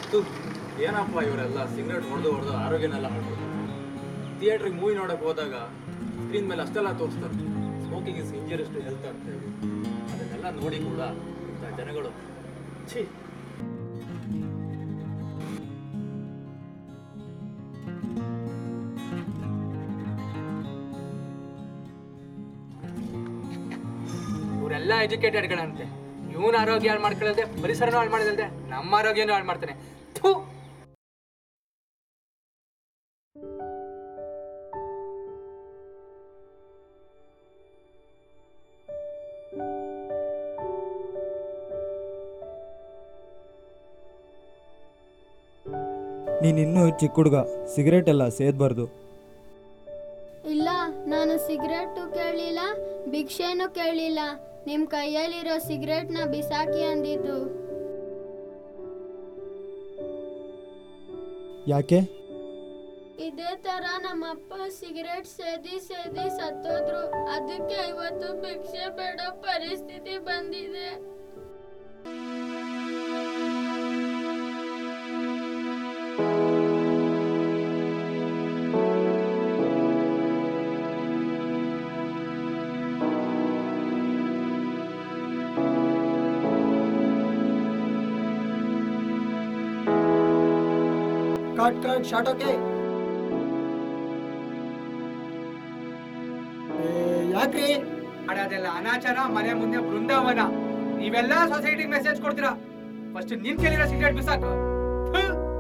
ತು ಏನಪ್ಪ ಇವರೆಲ್ಲ ಸಿಗರೇಟ್ ಹೊಡೆದು ಹೊಡೆದು ಆರೋಗ್ಯನೆಲ್ಲ ಹಾಳ್ಕೊಡ್ತಾರೆ ಥಿಯೇಟ್ರಿಗೆ ಮೂವಿ ನೋಡಕ್ ಹೋದಾಗ ಸ್ಕ್ರೀನ್ ಮೇಲೆ ಅಷ್ಟೆಲ್ಲ ತೋರಿಸ್ತಾರೆ smoking is injurious to health ಅಂತ ಹೇಳಿ ಅದನ್ನೆಲ್ಲ ನೋಡಿ ಕೂಡ ಇಂಥ ಜನಗಳು ಛೀ ಇವರೆಲ್ಲ ಎಜುಕೇಟೆಡ್ಗಳಂತೆ ಇವನ್ ಆರೋಗ್ಯ ಹಾಳು ಮಾಡ್ಕೊಳ್ಳದೆ ಪರಿಸರನೂ ಹಾಳು ಮಾಡೋದಲ್ದೆ ನಮ್ಮ ಆರೋಗ್ಯನೂ ಹಾಳು ಮಾಡ್ತಾನೆ ಥೂ ನೀನಿನ್ನೂ ಚಿಕ್ಕ ಹುಡುಗ ಸಿಗರೇಟ್ ಎಲ್ಲ ಸೇದಬಾರ್ದು ಇಲ್ಲ ನಾನು ಸಿಗರೇಟು ಕೇಳಲಿಲ್ಲ ಭಿಕ್ಷೆನೂ ಕೇಳಲಿಲ್ಲ ನಿಮ್ಮ ಕೈಯಲ್ಲಿರೋ ಸಿಗರೇಟ್ನ ಬಿಸಾಕಿ ಅಂದಿದ್ದು ಯಾಕೆ ಇದೇ ತರ ನಮ್ಮಪ್ಪ ಸಿಗರೇಟ್ ಸೇದಿ ಸೇದಿ ಸತ್ತೋದ್ರು ಅದಕ್ಕೆ ಇವತ್ತು ಭಿಕ್ಷೆ ಬೇಡ ಪರಿಸ್ಥಿತಿ ಬಂದಿದೆ ಕಟ್ ಕಟ್ ಶಾರ್ಟ್ ಓಕೆ ಯಾಕ್ರಿ ಅದೆಲ್ಲ ಅನಾಚಾರ ಮನೆ ಮುಂದೆ ಬೃಂದಾವನ ನೀವೆಲ್ಲ ಸೊಸೈಟಿಗೆ ಮೆಸೇಜ್ ಕೊಡ್ತೀರಾ ಫಸ್ಟ್ ನಿನ್ ಕೇಳಿರೋ ಸಿಗರೇಟ್ ಬಿಸಾಕು ಥು.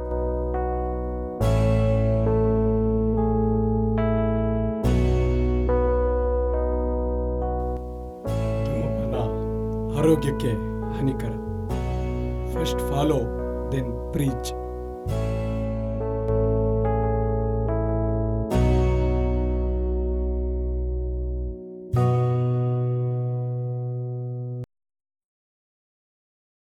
ಧೂಮಪಾನ ಆರೋಗ್ಯಕ್ಕೆ ಹಾನಿಕರ ಫಸ್ಟ್ ಫಾಲೋ ದೆನ್ ಪ್ರೀಚ್